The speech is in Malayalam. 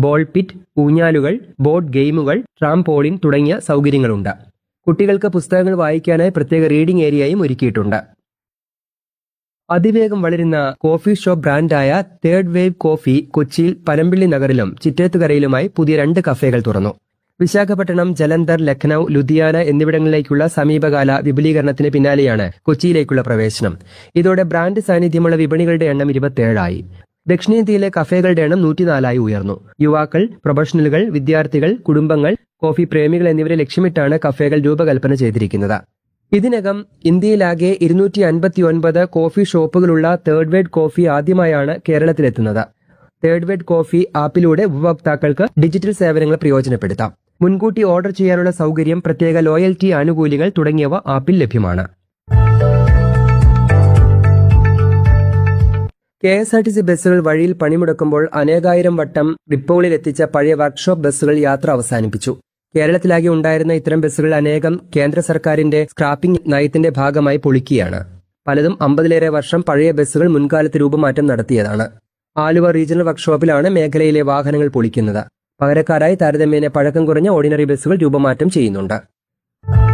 ബോൾ പിറ്റ് ഊഞ്ഞാലുകൾ ബോർഡ് ഗെയിമുകൾ ട്രാംപോളിൻ തുടങ്ങിയ സൗകര്യങ്ങളുണ്ട് കുട്ടികൾക്ക് പുസ്തകങ്ങൾ വായിക്കാനായി പ്രത്യേക റീഡിംഗ് ഏരിയയും ഒരുക്കിയിട്ടുണ്ട് അതിവേഗം വളരുന്ന കോഫി ഷോപ്പ് ബ്രാൻഡായ തേർഡ് വേവ് കോഫി കൊച്ചിയിൽ പനമ്പിള്ളി നഗറിലും ചിറ്റേത്തുകരയിലുമായി പുതിയ രണ്ട് കഫേകൾ തുറന്നു വിശാഖപട്ടണം ജലന്ധർ ലഖ്നൌ ലുധിയാന എന്നിവിടങ്ങളിലേക്കുള്ള സമീപകാല വിപുലീകരണത്തിന് പിന്നാലെയാണ് കൊച്ചിയിലേക്കുള്ള പ്രവേശനം ഇതോടെ ബ്രാൻഡ് സാന്നിധ്യമുള്ള വിപണികളുടെ എണ്ണം ഇരുപത്തിയേഴായി ദക്ഷിണേന്ത്യയിലെ കഫേകളുടെ എണ്ണം നൂറ്റിനാലായി ഉയർന്നു യുവാക്കൾ പ്രൊഫഷണലുകൾ വിദ്യാർത്ഥികൾ കുടുംബങ്ങൾ കോഫി പ്രേമികൾ എന്നിവരെ ലക്ഷ്യമിട്ടാണ് കഫേകൾ രൂപകൽപ്പന ചെയ്തിരിക്കുന്നത് ഇതിനകം ഇന്ത്യയിലാകെ ഇരുന്നൂറ്റി അൻപത്തി ഒൻപത് കോഫി ഷോപ്പുകളുള്ള തേർഡ് വേഡ് കോഫി ആദ്യമായാണ് കേരളത്തിലെത്തുന്നത് തേർഡ് വേഡ് കോഫി ആപ്പിലൂടെ ഉപഭോക്താക്കൾക്ക് ഡിജിറ്റൽ സേവനങ്ങൾ പ്രയോജനപ്പെടുത്താം മുൻകൂട്ടി ഓർഡർ ചെയ്യാനുള്ള സൗകര്യം പ്രത്യേക ലോയൽറ്റി ആനുകൂല്യങ്ങൾ തുടങ്ങിയവ ആപ്പിൽ ലഭ്യമാണ് K S R T C ബസ്സുകൾ വഴിയിൽ പണിമുടക്കുമ്പോൾ അനേകായിരം വട്ടം ഡിപ്പോകളിൽ എത്തിച്ച പഴയ വർക്ക്ഷോപ്പ് ബസ്സുകൾ യാത്ര അവസാനിപ്പിച്ചു കേരളത്തിലാകെ ഉണ്ടായിരുന്ന ഇത്തരം ബസ്സുകൾ അനേകം കേന്ദ്ര സർക്കാരിന്റെ സ്ക്രാപ്പിംഗ് നയത്തിന്റെ ഭാഗമായി പൊളിക്കുകയാണ് പലതും അമ്പതിലേറെ വർഷം പഴയ ബസ്സുകൾ മുൻകാലത്ത് രൂപമാറ്റം നടത്തിയതാണ് ആലുവ റീജിയണൽ വർക്ക്ഷോപ്പിലാണ് മേഖലയിലെ വാഹനങ്ങൾ പൊളിക്കുന്നത് പകരക്കാരായി താരതമ്യേന പഴക്കം കുറഞ്ഞ ഓർഡിനറി ബസ്സുകൾ രൂപമാറ്റം ചെയ്യുന്നുണ്ട്